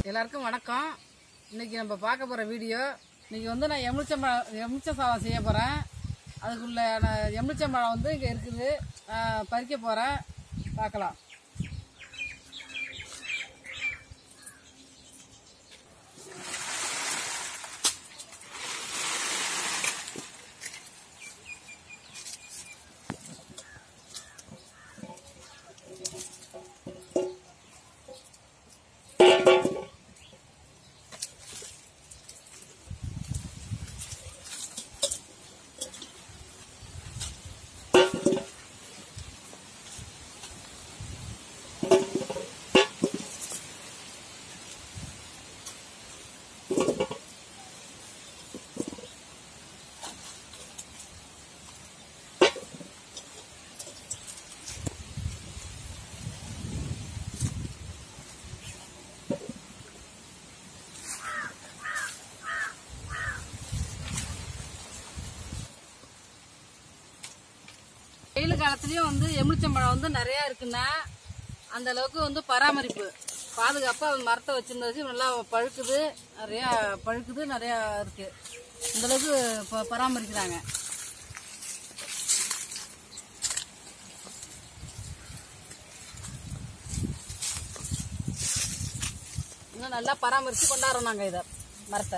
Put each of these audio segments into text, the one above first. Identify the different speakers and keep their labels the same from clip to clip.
Speaker 1: எல்லாருக்கும் வணக்கம் இன்னைக்கு நம்ம பார்க்க போகிற வீடியோ இன்னைக்கு வந்து நான் எலுமிச்சம்பழம் எலுமிச்ச சாதம் செய்ய போகிறேன் அதுக்குள்ள நான் எலுமிச்சம்பழம் வந்து இங்கே இருக்குது நான் பறிக்க போகிறேன் பார்க்கலாம் வெயில் காலத்துலேயும் வந்து எலுமிச்சம்பழம் வந்து நிறையா இருக்குன்னா அந்த அளவுக்கு வந்து பராமரிப்பு பாதுகாப்பாக மரத்தை வச்சிருந்தது நல்லா பழுக்குது நிறையா பழுக்குது நிறையா இருக்கு இந்த அளவுக்கு ப- பராமரிக்கிறாங்க இன்னும் நல்லா பராமரித்து கொண்டாடுறோம் நாங்கள் இதை மரத்தை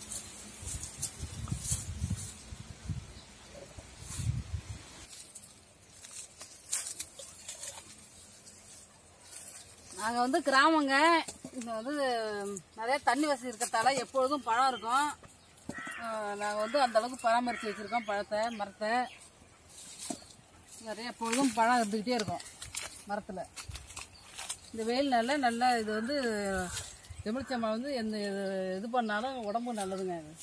Speaker 1: நாங்கள் வந்து கிராமங்க இங்கே வந்து நிறைய தண்ணி வசதி இருக்கிறதால எப்பொழுதும் பழம் இருக்கும் நாங்கள் வந்து அந்த அளவுக்கு பராமரித்து வச்சுருக்கோம் பழத்தை மரத்தை நிறைய எப்பொழுதும் பழம் இருந்துக்கிட்டே இருக்கும் மரத்தில் இந்த வெயில் நாளில் நல்லா இது வந்து எலுமிச்சம்பழம் வந்து எந்த இது இது பண்ணாலும் உடம்பு நல்லதுங்க இது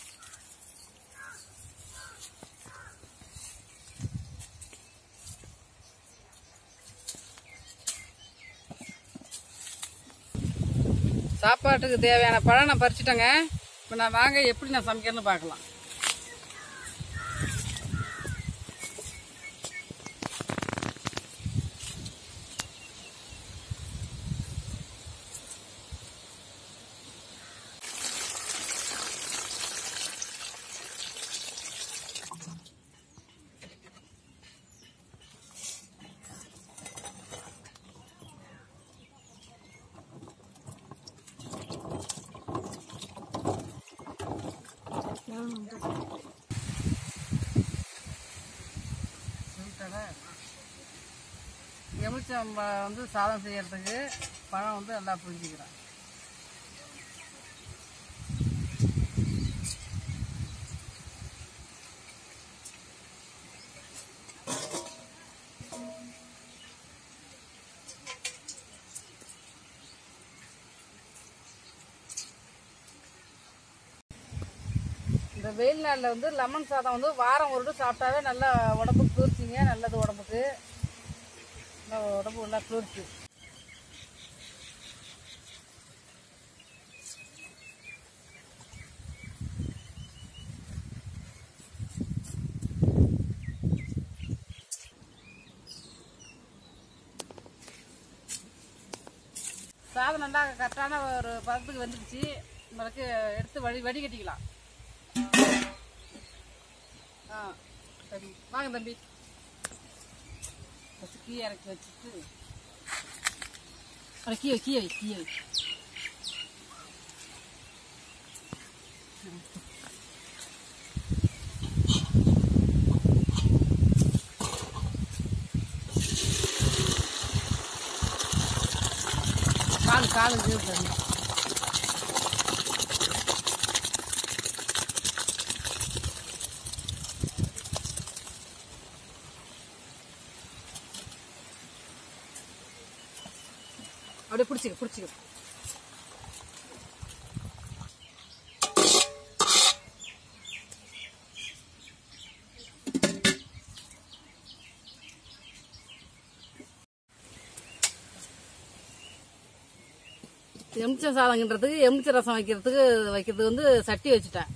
Speaker 1: சாப்பாட்டுக்கு தேவையான பழம் நான் பறிச்சிட்டேங்க இப்போ நான் வாங்க எப்படி நான் சமைக்கிறேன்னு பார்க்கலாம் எலுமிச்சம்பழம் வந்து சாதம் செய்யறதுக்கு பழம் வந்து நல்லா புரிஞ்சுக்கிறேன் இந்த வெயில் நாளில் வந்து லெமன் சாதம் வந்து வாரம் ஒரு time சாப்பிட்டாவே நல்லா உடம்புக்கு குளிர்ச்சிங்க நல்லது உடம்புக்கு நல்லா உடம்பு நல்லா குளிர்ச்சி சாதம் நல்லா கரெக்டான ஒரு பதத்துக்கு வந்துடுச்சு நம்மளுக்கு எடுத்து வடி வடிகட்டிக்கலாம் ஆ சரி வாங்க தம்பி ஃபஸ்ட்டு கீ இறக்கி வச்சுட்டு அட கீ வை கீ வை கீ வை கால் காலு இது தம்பி அப்படியே பிடிச்சிக்க பிடிச்சிக்க எலுமிச்சம் சாதங்கிறதுக்கு எலுமிச்சை ரசம் வைக்கிறதுக்கு வைக்கிறதுக்கு வந்து சட்டி வச்சுட்டேன்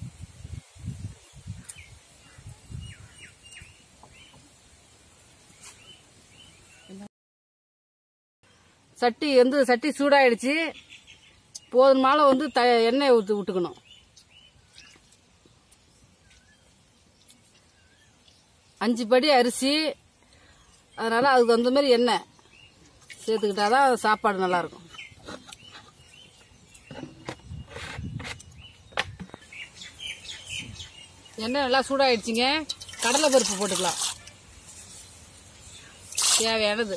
Speaker 1: சட்டி வந்து சட்டி சூடாயிடுச்சு போதுமான வந்து த எண்ணெய் ஊற்றி விட்டுக்கணும் அஞ்சு படி அரிசி அதனால் அதுக்கு தகுந்த மாதிரி எண்ணெய் சேர்த்துக்கிட்டா தான் சாப்பாடு நல்லாயிருக்கும் எண்ணெய் நல்லா சூடாயிடுச்சுங்க கடலை பருப்பு போட்டுக்கலாம் தேவையானது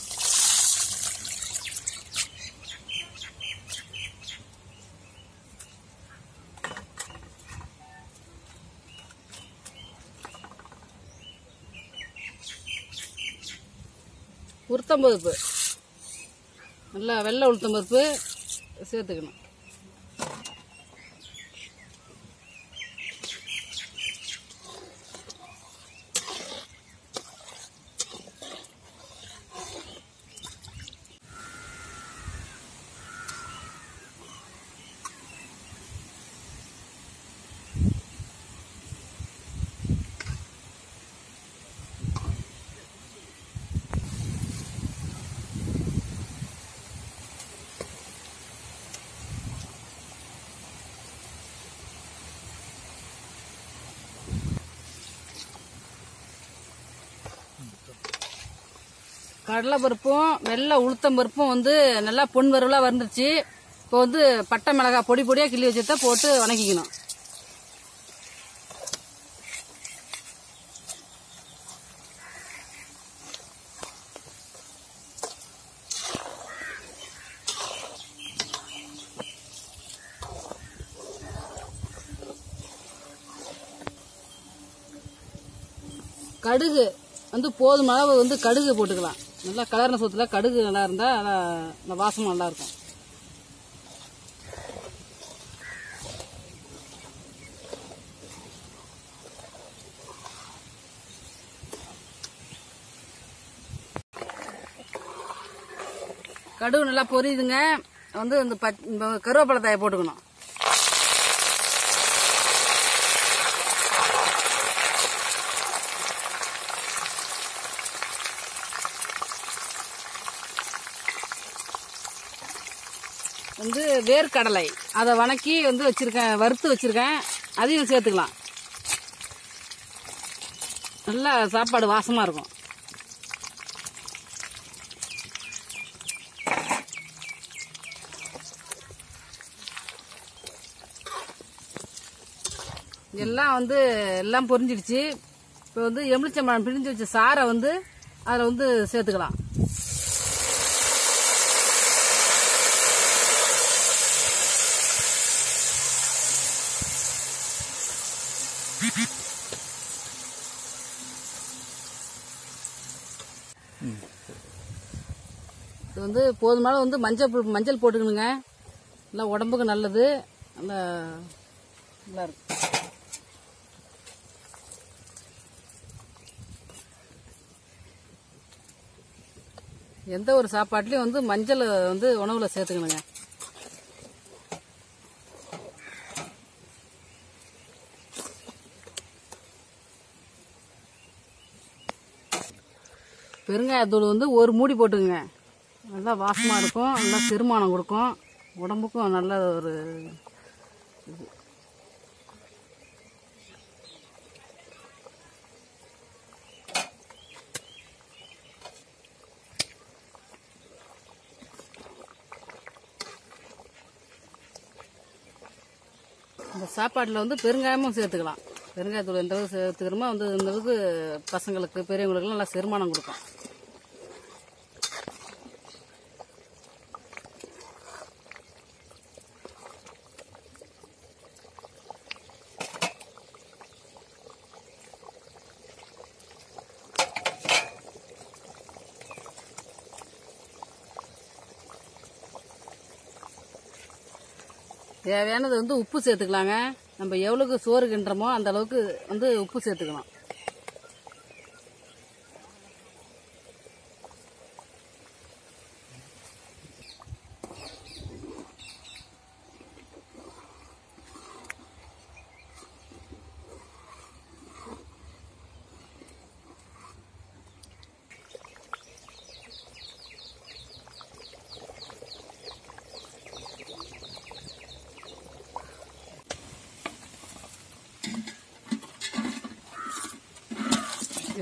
Speaker 1: உளுத்தம்பருப்பு நல்லா வெள்ளை உளுத்தம்பருப்பு சேர்த்துக்கணும் கடலை பருப்பும் வெள்ளை உளுத்தம் பருப்பும் வந்து நல்லா பொன் வறுவலாக வந்துருச்சு இப்போ வந்து பட்டை மிளகாய் பொடி பொடியாக கிள்ளி வச்சுதான் போட்டு வணக்கிக்கணும் கடுகு வந்து போதும் அளவு வந்து கடுகு போட்டுக்கலாம் நல்லா கலர்ன சோத்துல கடுகு நல்லா இருந்தால் நல்லா நல்லா வாசமும் நல்லா இருக்கும் கடுகு நல்லா பொரியுதுங்க வந்து இந்த பச் இந்த கருவேப்பிலை தாயை போட்டுக்கணும் வந்து வேர்க்கடலை அதை வணக்கி வந்து வச்சிருக்கேன் வறுத்து வச்சிருக்கேன் அதையும் சேர்த்துக்கலாம் நல்லா சாப்பாடு வாசமா இருக்கும் எல்லாம் வந்து எல்லாம் பொரிஞ்சிடுச்சு இப்போ வந்து எலுமிச்சம்பழம் பிழிஞ்சு வச்ச சாரை வந்து அதில் வந்து சேர்த்துக்கலாம் இது வந்து போதுமான வந்து மஞ்சள் பொ- மஞ்சள் போட்டுக்கணுங்க நல்லா உடம்புக்கு நல்லது நல்லா நல்லா இருக்கும் எந்த ஒரு சாப்பாட்லயும் வந்து மஞ்சள் வந்து உணவுல சேர்த்துக்கணுங்க பெருங்காயத்தூள் வந்து ஒரு மூடி போட்டுக்குங்க நல்லா வாசமாக இருக்கும் நல்லா செரிமானம் கொடுக்கும் உடம்புக்கும் நல்ல ஒரு இது. இந்த சாப்பாட்டில் வந்து பெருங்காயமும் சேர்த்துக்கலாம் பெருங்காயத்தூள் எந்த அளவுக்கு சேர்த்துக்கிறோமோ வந்து இந்த அளவுக்கு பசங்களுக்கு பெரியவங்களுக்குலாம் நல்லா செரிமானம் கொடுக்கும் தேவையானது வந்து உப்பு சேர்த்துக்கலாங்க நம்ம எவ்வளவுக்கு சோறு கிண்டுறோமோ அந்த அளவுக்கு வந்து உப்பு சேர்த்துக்கலாம்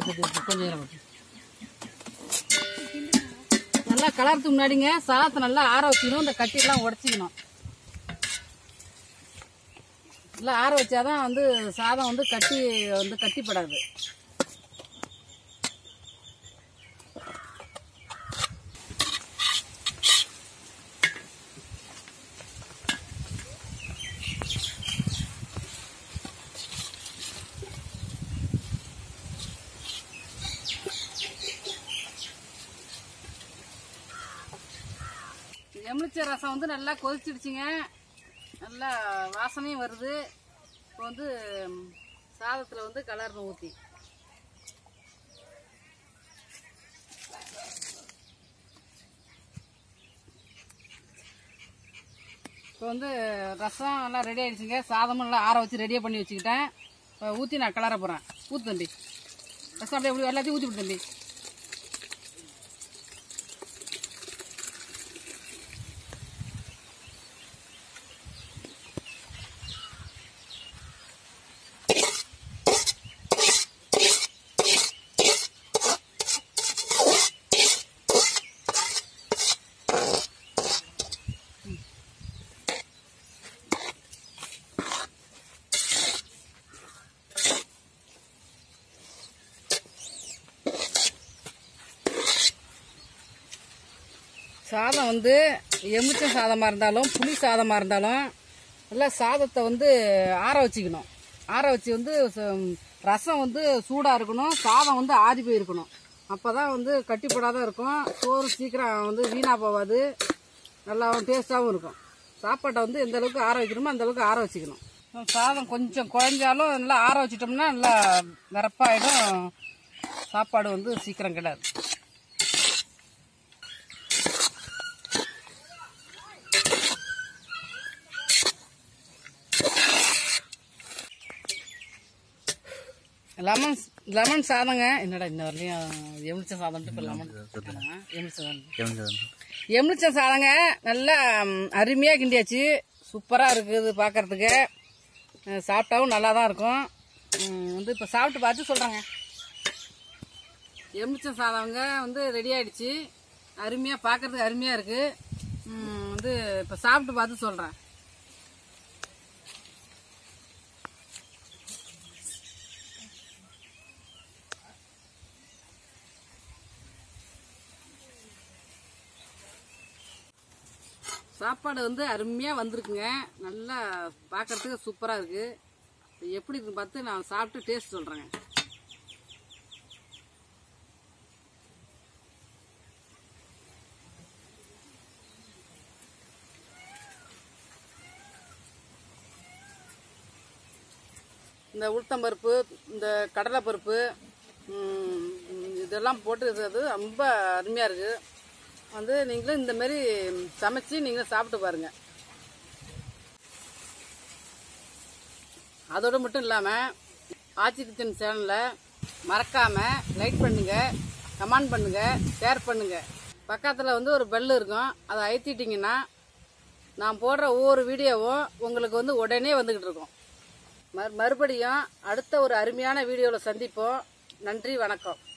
Speaker 1: சரி, சரி, கொஞ்சம் நேரம் விட்டு. நல்லா கலர்றதுக்கு முன்னாடிங்க சாதத்தை நல்லா ஆற வச்சுக்கணும் இந்த கட்டியெல்லாம் உடச்சிக்கணும் நல்லா ஆற வச்சாதான் வந்து சாதம் வந்து கட்டி வந்து கட்டிப்படாது எலுமிச்சை ரசம் வந்து நல்லா கொதிச்சிடுச்சுங்க நல்லா வாசனையும் வருது இப்போ வந்து சாதத்தில் வந்து கலர்னு ஊற்றி இப்போ வந்து ரசம் எல்லாம் ரெடி ஆயிடுச்சுங்க சாதமும் நல்லா ஆற வச்சு ரெடியாக பண்ணி வச்சுக்கிட்டேன் இப்போ ஊற்றி நான் கலர போகிறேன் ஊற்று தம்பி ரசம் அப்படியே எப்படி எல்லாத்தையும் ஊற்றி விட்டு தம்பி சாதம் வந்து எலுமிச்சை சாதமாக இருந்தாலும் புளி சாதமாக இருந்தாலும் நல்லா சாதத்தை வந்து ஆற வச்சுக்கணும் ஆற வச்சு வந்து ச- ரசம் வந்து சூடாக இருக்கணும் சாதம் வந்து ஆறி போயிருக்கணும் அப்போ தான் வந்து கட்டிப்படாத இருக்கும் சோறு சீக்கிரம் வந்து வீணாக போகாது நல்லா டேஸ்ட்டாகவும் இருக்கும் சாப்பாட்டை வந்து எந்த அளவுக்கு ஆற வைக்கணுமோ அந்த அளவுக்கு ஆற வச்சுக்கணும் சாதம் கொஞ்சம் குழஞ்சாலும் நல்லா ஆற வச்சிட்டோம்னா நல்லா வரப்பாயிடும் சாப்பாடு வந்து சீக்கிரம் கிடாது லெமன் லெமன் சாதங்க என்னடா இந்த வரலையும் எலுமிச்சை சாதம் இப்போ லெமன் எலுமிச்சை சாதம் எலுமிச்சை சாதங்க நல்லா ம், அருமையாக கிண்டியாச்சு சூப்பராக இருக்குது பார்க்கறதுக்கு அஹ், சாப்பிட்டாவும் நல்லா தான் இருக்கும் ம், வந்து இப்போ சாப்பிட்டு பார்த்து சொல்கிறேங்க எலுமிச்சை சாதங்க வந்து ரெடி ஆயிடுச்சு அருமையாக பார்க்கறதுக்கு அருமையாக இருக்குது வந்து இப்போ சாப்பிட்டு பார்த்து சொல்கிறேன் சாப்பாடு வந்து அருமையாக வந்திருக்குங்க நல்லா பார்க்கறதுக்கு சூப்பராக இருக்குது எப்படி இருக்குன்னு பார்த்து நான் சாப்பிட்டு டேஸ்ட் சொல்கிறேங்க இந்த உளுத்தம்பருப்பு இந்த கடலைப்பருப்பு ம், இதெல்லாம் போட்டு இருக்கிறது ரொம்ப அருமையாக இருக்குது வந்து நீங்களும் இந்த மாதிரி சமைச்சு நீங்களும் சாப்பிட்டு பாருங்கள் அதோடு மட்டும் இல்லாமல் ஆச்சி கிச்சன் சேனலில் மறக்காமல் லைக் பண்ணுங்கள் கமெண்ட் பண்ணுங்கள் ஷேர் பண்ணுங்கள் பக்கத்தில் வந்து ஒரு பெல் இருக்கும் அதை அழுத்திட்டிங்கன்னா நான் போடுற ஒவ்வொரு வீடியோவும் உங்களுக்கு வந்து உடனே வந்துக்கிட்டு இருக்கும் மறு- மறுபடியும் அடுத்த ஒரு அருமையான வீடியோவில் சந்திப்போம் நன்றி வணக்கம்